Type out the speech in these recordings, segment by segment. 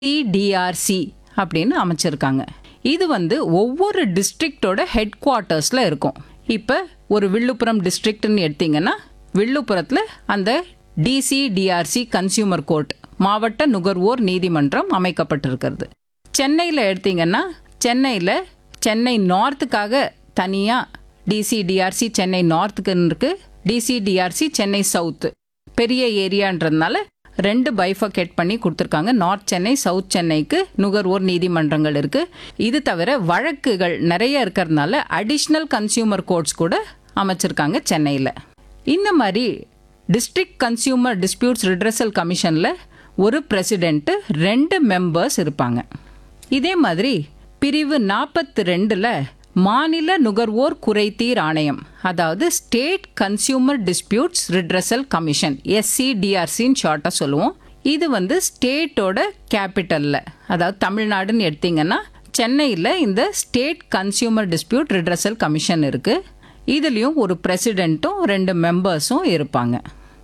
CTRC அப்படின்னு அமைச்சிருக்காங்க இது வந்து ஒவ்வொரு டிஸ்ட்ரிக்டோட ஹெட் குவார்ட்டர்ஸில் இருக்கும் இப்போ ஒரு வில்லுப்புரம் டிஸ்ட்ரிக்ட்னு எடுத்தீங்கன்னா வில்லுப்புரத்தில் அந்த டிசிடிஆர்சி கன்சியூமர் கோர்ட் மாவட்ட நுகர்வோர் நீதிமன்றம் அமைக்கப்பட்டிருக்கிறது சென்னையில் எடுத்தீங்கன்னா சென்னையில் சென்னை நார்த்துக்காக தனியாக டிசிடிஆர்சி சென்னை நார்த்துக்குன்னு இருக்கு டிசிடிஆர்சி சென்னை சவுத்து பெரிய ஏரியான்றதுனால ரெண்டு பைஃபகேட் பண்ணி கொடுத்துருக்காங்க நார்த் சென்னை சவுத் சென்னைக்கு நுகர்வோர் நீதிமன்றங்கள் இருக்கு இது தவிர வழக்குகள் நிறைய இருக்கிறதுனால அடிஷ்னல் கன்சியூமர் கோர்ட்ஸ் கூட அமைச்சிருக்காங்க சென்னையில் இந்த மாதிரி டிஸ்ட்ரிக்ட் கன்சியூமர் டிஸ்பியூட்ஸ் ரிட்ரஸல் கமிஷனில் ஒரு பிரசிடென்ட்டு ரெண்டு மெம்பர்ஸ் இருப்பாங்க இதே மாதிரி பிரிவு நாற்பத்தி ரெண்டில் மாநில நுகர்வோர் குறைதீர் ஆணையம் அதாவது state consumer disputes redressal commission எஸ்சிடிஆர்சின்னு ஷார்ட்டாக சொல்லுவோம் இது வந்து ஸ்டேட்டோட கேபிட்டலில் அதாவது தமிழ்நாடுன்னு எடுத்தீங்கன்னா சென்னையில் இந்த state consumer dispute redressal commission இருக்குது இதுலேயும் ஒரு பிரசிடெண்ட்டும் ரெண்டு மெம்பர்ஸும் இருப்பாங்க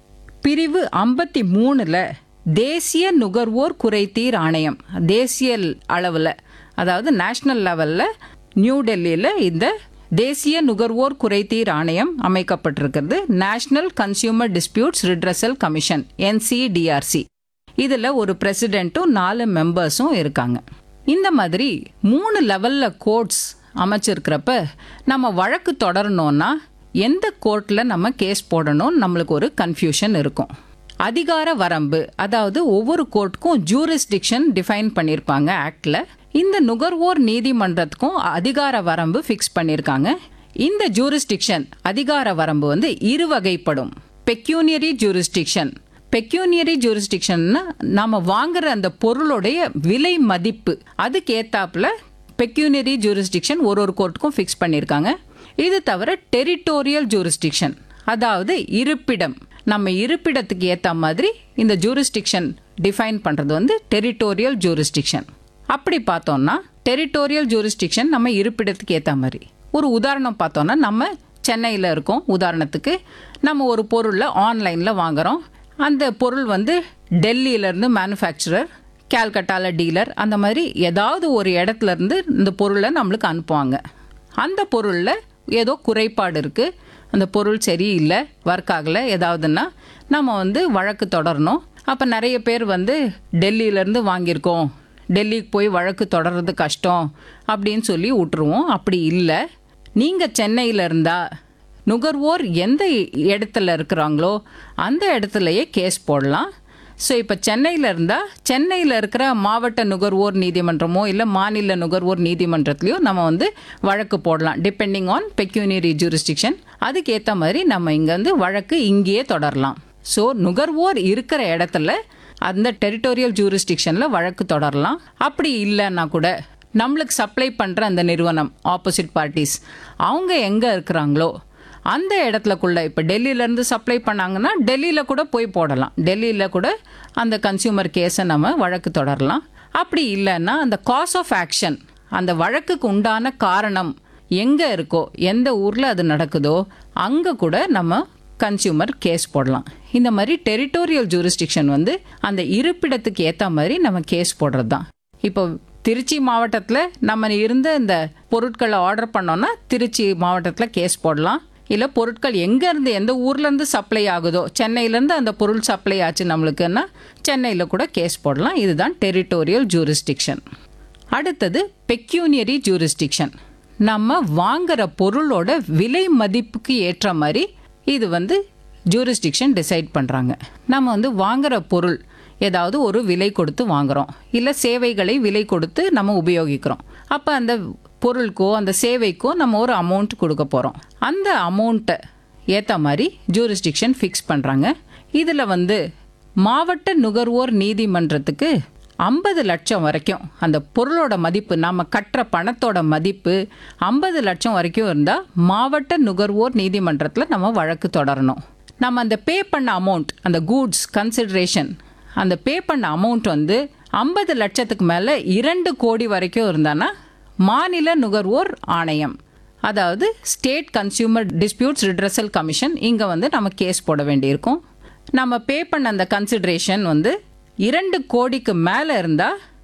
பிரிவு ஐம்பத்தி மூணில் தேசிய நுகர்வோர் குறைதீர் ஆணையம் தேசிய அளவில் அதாவது நேஷ்னல் லெவலில் நியூ டெல்லியில் இந்த தேசிய நுகர்வோர் குறைதீர் ஆணையம் அமைக்கப்பட்டிருக்கிறது national consumer disputes redressal commission NCDRC இதில் ஒரு பிரசிடெண்ட்டும் நாலு மெம்பர்ஸும் இருக்காங்க இந்த மாதிரி மூணு லெவலில் கோர்ட்ஸ் அமைச்சிருக்கிறப்ப நம்ம வழக்கு தொடரணும்னா எந்த கோர்ட்டில் நம்ம கேஸ் போடணும் நம்மளுக்கு ஒரு கன்ஃபியூஷன் இருக்கும் அதிகார வரம்பு அதாவது ஒவ்வொரு கோர்ட்டுக்கும் ஜூரிஸ்டிக்ஷன் டிஃபைன் பண்ணியிருப்பாங்க ஆக்டில் இந்த நுகர்வோர் நீதிமன்றத்துக்கும் அதிகார வரம்பு ஃபிக்ஸ் பண்ணியிருக்காங்க இந்த ஜூரிஸ்டிக்ஷன் அதிகார வரம்பு வந்து இருவகைப்படும் பெக்யூனியரி ஜூரிஸ்டிக்ஷன் பெக்யூனியரி ஜூரிஸ்டிக்ஷன்னா நாம வாங்குற அந்த பொருளுடைய விலை மதிப்பு அதுக்கு ஏத்தாப்புல பெக்யூனியரி ஜூரிஸ்டிக்ஷன் ஒரு ஒரு கோர்ட்டுக்கும் ஃபிக்ஸ் பண்ணியிருக்காங்க இது தவிர டெரிட்டோரியல் ஜூரிஸ்டிக்ஷன் அதாவது இருப்பிடம் நம்ம இருப்பிடத்துக்கு ஏற்ற மாதிரி இந்த ஜூரிஸ்டிக்ஷன் டிஃபைன் பண்ணுறது வந்து டெரிட்டோரியல் ஜூரிஸ்டிக்ஷன் அப்படி பார்த்தோம்னா டெரிட்டோரியல் ஜூரிஸ்டிக்ஷன் நம்ம இருப்பிடத்துக்கு ஏற்ற மாதிரி ஒரு உதாரணம் பார்த்தோம்னா நம்ம சென்னையில் இருக்கோம் உதாரணத்துக்கு நம்ம ஒரு பொருளை ஆன்லைனில் வாங்குகிறோம் அந்த பொருள் வந்து டெல்லியிலேருந்து மேனுஃபேக்சரர் கேல்கட்டாவில் டீலர் அந்த மாதிரி ஏதாவது ஒரு இடத்துல இருந்து இந்த பொருளை நம்மளுக்கு அனுப்புவாங்க அந்த பொருளில் ஏதோ குறைபாடு இருக்குது அந்த பொருள் சரியில்லை ஒர்க் ஆகலை ஏதாவதுன்னா நம்ம வந்து வழக்கு தொடரணும் அப்போ நிறைய பேர் வந்து டெல்லியிலேருந்து வாங்கியிருக்கோம் டெல்லிக்கு போய் வழக்கு தொடர்றது கஷ்டம் அப்படின்னு சொல்லி விட்டுருவோம் அப்படி இல்லை நீங்கள் சென்னையில் இருந்தால் நுகர்வோர் எந்த இடத்துல இருக்கிறாங்களோ அந்த இடத்துலையே கேஸ் போடலாம் ஸோ இப்போ சென்னையில் இருந்தால் சென்னையில் இருக்கிற மாவட்ட நுகர்வோர் நீதிமன்றமோ இல்லை மாநில நுகர்வோர் நீதிமன்றத்துலையோ நம்ம வந்து வழக்கு போடலாம் டிபெண்டிங் ஆன் பெக்யூனரி ஜூரிஸ்டிக்ஷன் அதுக்கேற்ற மாதிரி நம்ம இங்கே வந்து வழக்கு இங்கேயே தொடரலாம் ஸோ நுகர்வோர் இருக்கிற இடத்துல அந்த டெரிட்டோரியல் ஜூரிஸ்டிக்ஷனில் வழக்கு தொடரலாம் அப்படி இல்லைன்னா கூட நம்மளுக்கு சப்ளை பண்ணுற அந்த நிறுவனம் ஆப்போசிட் பார்ட்டிஸ் அவங்க எங்கே இருக்கிறாங்களோ அந்த இடத்துலக்குள்ள இப்போ டெல்லியிலேருந்து சப்ளை பண்ணாங்கன்னா டெல்லியில் கூட போய் போடலாம் டெல்லியில் கூட அந்த கன்சியூமர் கேஸை நம்ம வழக்கு தொடரலாம் அப்படி இல்லைன்னா அந்த காஸ் ஆஃப் ஆக்ஷன் அந்த வழக்குக்கு உண்டான காரணம் எங்கே இருக்கோ எந்த ஊரில் அது நடக்குதோ அங்கே கூட நம்ம கன்சியூமர் கேஸ் போடலாம் இந்த மாதிரி டெரிட்டோரியல் ஜூரிஸ்டிக்ஷன் வந்து அந்த இருப்பிடத்துக்கு ஏற்ற மாதிரி நம்ம கேஸ் போடுறது தான் இப்போ திருச்சி மாவட்டத்தில் நம்ம இருந்த இந்த பொருட்களை ஆர்டர் பண்ணோன்னா திருச்சி மாவட்டத்தில் கேஸ் போடலாம் இல்லை பொருட்கள் எங்கேருந்து எந்த ஊர்லேருந்து சப்ளை ஆகுதோ சென்னையிலேருந்து அந்த பொருள் சப்ளை ஆச்சு நம்மளுக்குன்னா சென்னையில் கூட கேஸ் போடலாம் இதுதான் டெரிட்டோரியல் ஜூரிஸ்டிக்ஷன் அடுத்தது பெக்யூனியரி ஜூரிஸ்டிக்ஷன் நம்ம வாங்குற பொருளோட விலை மதிப்புக்கு ஏற்ற மாதிரி இது வந்து ஜூரிஸ்டிக்ஷன் டிசைட் பண்ணுறாங்க நம்ம வந்து வாங்குற பொருள் ஏதாவது ஒரு விலை கொடுத்து வாங்குறோம் இல்லை சேவைகளை விலை கொடுத்து நம்ம உபயோகிக்கிறோம் அப்போ அந்த பொருளுக்கோ அந்த சேவைக்கோ நம்ம ஒரு அமௌண்ட் கொடுக்க போகிறோம் அந்த அமௌண்ட்டை ஏற்ற மாதிரி ஜூரிஸ்டிக்ஷன் ஃபிக்ஸ் பண்ணுறாங்க இதில் வந்து மாவட்ட நுகர்வோர் நீதிமன்றத்துக்கு ஐம்பது லட்சம் வரைக்கும் அந்த பொருளோட மதிப்பு நம்ம கட்டுற பணத்தோட மதிப்பு ஐம்பது லட்சம் வரைக்கும் இருந்தால் மாவட்ட நுகர்வோர் நீதிமன்றத்தில் நம்ம வழக்கு தொடரணும் நம்ம அந்த பே பண்ண அமௌண்ட் அந்த கூட்ஸ் கன்சிடரேஷன் அந்த பே பண்ண அமௌண்ட் வந்து ஐம்பது லட்சத்துக்கு மேலே இரண்டு கோடி வரைக்கும் இருந்தானா மாநில நுகர்வோர் ஆணையம் அதாவது state consumer disputes redressal commission இங்கே வந்து நம்ம கேஸ் போட வேண்டியிருக்கும் நம்ம பே பண்ண அந்த கன்சிடரேஷன் வந்து இரண்டு கோடிக்கு மேலே இருந்தால்